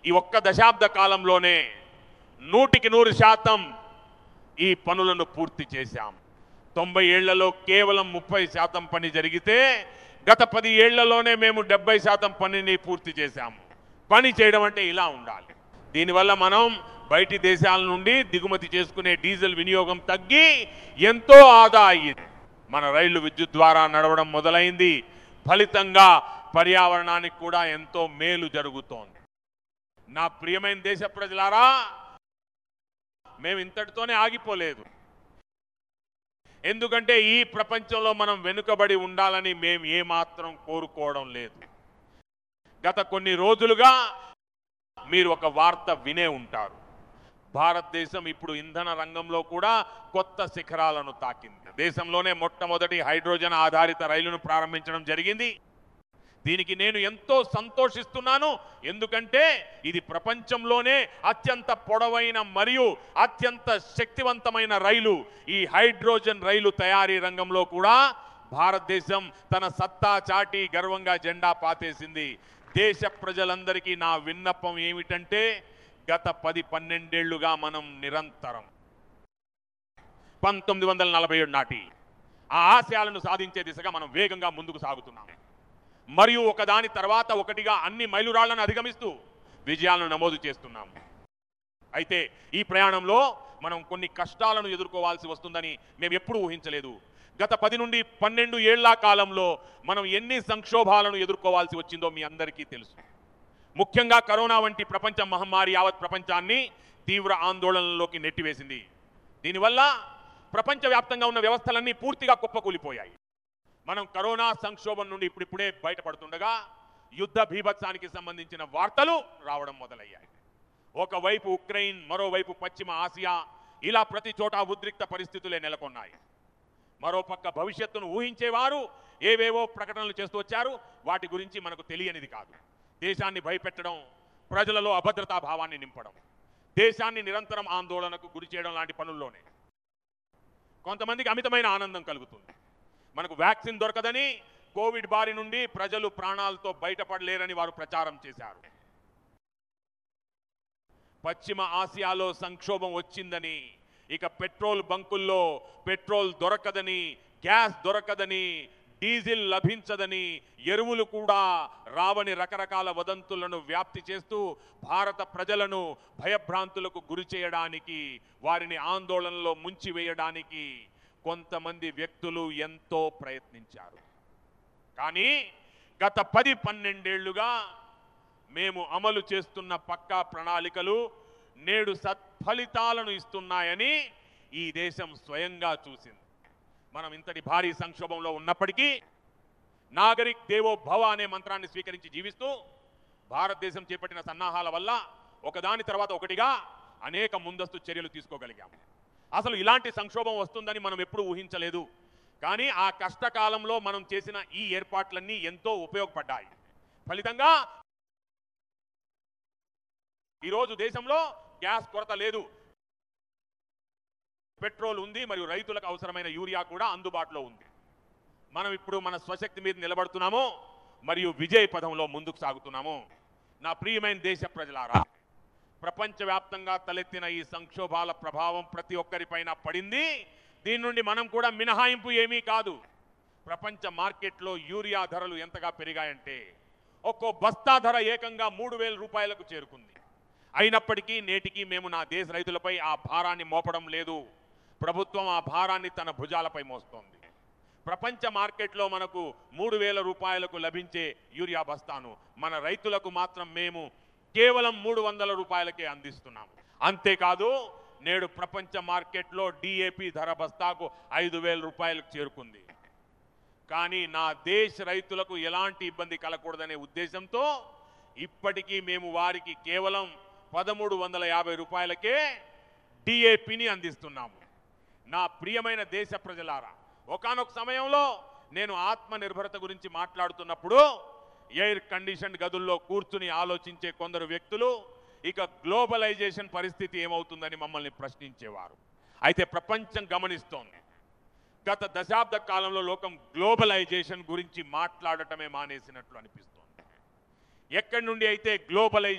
ఈ ఒక్క దశాబ్ద కాలంలోనే నూటికి నూరు శాతం ఈ పనులను పూర్తి చేశాం తొంభై ఏళ్లలో కేవలం ముప్పై శాతం పని జరిగితే గత పది ఏళ్లలోనే మేము డెబ్బై శాతం పనిని పూర్తి చేశాము పని చేయడం అంటే ఇలా ఉండాలి దీనివల్ల మనం బయటి దేశాల నుండి దిగుమతి చేసుకునే డీజిల్ వినియోగం తగ్గి ఎంతో ఆదా అయ్యింది మన రైళ్లు విద్యుత్ ద్వారా నడవడం మొదలైంది ఫలితంగా పర్యావరణానికి కూడా ఎంతో మేలు జరుగుతోంది నా ప్రియమైన దేశ ప్రజలారా మేము ఇంతటితోనే ఆగిపోలేదు ఎందుకంటే ఈ ప్రపంచంలో మనం వెనుకబడి ఉండాలని మేము ఏమాత్రం కోరుకోవడం లేదు గత కొన్ని రోజులుగా మీరు ఒక వార్త వినే ఉంటారు భారతదేశం ఇప్పుడు ఇంధన రంగంలో కూడా కొత్త శిఖరాలను తాకింది దేశంలోనే మొట్టమొదటి హైడ్రోజన్ ఆధారిత రైలును ప్రారంభించడం జరిగింది దీనికి నేను ఎంతో సంతోషిస్తున్నాను ఎందుకంటే ఇది ప్రపంచంలోనే అత్యంత పొడవైన మరియు అత్యంత శక్తివంతమైన రైలు ఈ హైడ్రోజన్ రైలు తయారీ రంగంలో కూడా భారతదేశం తన సత్తా చాటి గర్వంగా జెండా పాతేసింది దేశ ప్రజలందరికీ నా విన్నపం ఏమిటంటే గత పది పన్నెండేళ్లుగా మనం నిరంతరం పంతొమ్మిది వందల నలభై ఏడు నాటి ఆ ఆశయాలను సాధించే దిశగా మనం వేగంగా ముందుకు సాగుతున్నాం మరియు ఒకదాని తర్వాత ఒకటిగా అన్ని మైలురాళ్లను అధిగమిస్తూ విజయాలను నమోదు చేస్తున్నాము అయితే ఈ ప్రయాణంలో మనం కొన్ని కష్టాలను ఎదుర్కోవాల్సి వస్తుందని మేము ఎప్పుడూ ఊహించలేదు గత పది నుండి పన్నెండు ఏళ్ల కాలంలో మనం ఎన్ని సంక్షోభాలను ఎదుర్కోవాల్సి వచ్చిందో మీ అందరికీ తెలుసు ముఖ్యంగా కరోనా వంటి ప్రపంచ మహమ్మారి యావత్ ప్రపంచాన్ని తీవ్ర ఆందోళనలోకి నెట్టివేసింది దీనివల్ల ప్రపంచవ్యాప్తంగా ఉన్న వ్యవస్థలన్నీ పూర్తిగా కుప్పకూలిపోయాయి మనం కరోనా సంక్షోభం నుండి ఇప్పుడిప్పుడే బయటపడుతుండగా యుద్ధ భీభత్సానికి సంబంధించిన వార్తలు రావడం మొదలయ్యాయి ఒకవైపు ఉక్రెయిన్ మరోవైపు పశ్చిమ ఆసియా ఇలా ప్రతి చోట ఉద్రిక్త పరిస్థితులే నెలకొన్నాయి మరోపక్క భవిష్యత్తును ఊహించేవారు ఏవేవో ప్రకటనలు చేస్తూ వచ్చారు వాటి గురించి మనకు తెలియనిది కాదు దేశాన్ని భయపెట్టడం ప్రజలలో అభద్రతా భావాన్ని నింపడం దేశాన్ని నిరంతరం ఆందోళనకు గురి చేయడం లాంటి పనుల్లోనే కొంతమందికి అమితమైన ఆనందం కలుగుతుంది మనకు వ్యాక్సిన్ దొరకదని కోవిడ్ బారి నుండి ప్రజలు ప్రాణాలతో బయటపడలేరని వారు ప్రచారం చేశారు పశ్చిమ ఆసియాలో సంక్షోభం వచ్చిందని ఇక పెట్రోల్ బంకుల్లో పెట్రోల్ దొరకదని గ్యాస్ దొరకదని డీజిల్ లభించదని ఎరువులు కూడా రావని రకరకాల వదంతులను వ్యాప్తి చేస్తూ భారత ప్రజలను భయభ్రాంతులకు గురి చేయడానికి వారిని ఆందోళనలో ముంచివేయడానికి కొంతమంది వ్యక్తులు ఎంతో ప్రయత్నించారు కానీ గత పది పన్నెండేళ్లుగా మేము అమలు చేస్తున్న పక్కా ప్రణాళికలు నేడు సత్ఫలితాలను ఇస్తున్నాయని ఈ దేశం స్వయంగా చూసింది మనం ఇంతటి భారీ సంక్షోభంలో ఉన్నప్పటికీ నాగరిక్ దేవో భవ అనే మంత్రాన్ని స్వీకరించి జీవిస్తూ భారతదేశం చేపట్టిన సన్నాహాల వల్ల ఒకదాని తర్వాత ఒకటిగా అనేక ముందస్తు చర్యలు తీసుకోగలిగాం అసలు ఇలాంటి సంక్షోభం వస్తుందని మనం ఎప్పుడూ ఊహించలేదు కానీ ఆ కష్టకాలంలో మనం చేసిన ఈ ఏర్పాట్లన్నీ ఎంతో ఉపయోగపడ్డాయి ఫలితంగా ఈరోజు దేశంలో గ్యాస్ కొరత లేదు పెట్రోల్ ఉంది మరియు రైతులకు అవసరమైన యూరియా కూడా అందుబాటులో ఉంది మనం ఇప్పుడు మన స్వశక్తి మీద నిలబడుతున్నాము మరియు విజయ పదంలో ముందుకు సాగుతున్నాము నా ప్రియమైన దేశ ప్రజలారా ప్రపంచవ్యాప్తంగా తలెత్తిన ఈ సంక్షోభాల ప్రభావం ప్రతి ఒక్కరిపైన పడింది దీని నుండి మనం కూడా మినహాయింపు ఏమీ కాదు ప్రపంచ మార్కెట్లో యూరియా ధరలు ఎంతగా పెరిగాయంటే ఒక్కో బస్తా ధర ఏకంగా మూడు వేల రూపాయలకు చేరుకుంది అయినప్పటికీ నేటికి మేము నా దేశ రైతులపై ఆ భారాన్ని మోపడం లేదు ప్రభుత్వం ఆ భారాన్ని తన భుజాలపై మోస్తోంది ప్రపంచ మార్కెట్లో మనకు మూడు వేల రూపాయలకు లభించే యూరియా బస్తాను మన రైతులకు మాత్రం మేము కేవలం మూడు వందల రూపాయలకే అందిస్తున్నాము అంతేకాదు నేడు ప్రపంచ మార్కెట్లో డిఏపి ధర బస్తాకు ఐదు వేల రూపాయలకు చేరుకుంది కానీ నా దేశ రైతులకు ఎలాంటి ఇబ్బంది కలగకూడదనే ఉద్దేశంతో ఇప్పటికీ మేము వారికి కేవలం పదమూడు వందల యాభై రూపాయలకే డిఏపిని అందిస్తున్నాము నా ప్రియమైన దేశ ప్రజలారా ఒకానొక సమయంలో నేను ఆత్మనిర్భరత గురించి మాట్లాడుతున్నప్పుడు ఎయిర్ కండిషన్ గదుల్లో కూర్చుని ఆలోచించే కొందరు వ్యక్తులు ఇక గ్లోబలైజేషన్ పరిస్థితి ఏమవుతుందని మమ్మల్ని ప్రశ్నించేవారు అయితే ప్రపంచం గమనిస్తోంది గత దశాబ్ద కాలంలో లోకం గ్లోబలైజేషన్ గురించి మాట్లాడటమే మానేసినట్లు అనిపిస్తోంది ఎక్కడి నుండి అయితే గ్లోబలైజేషన్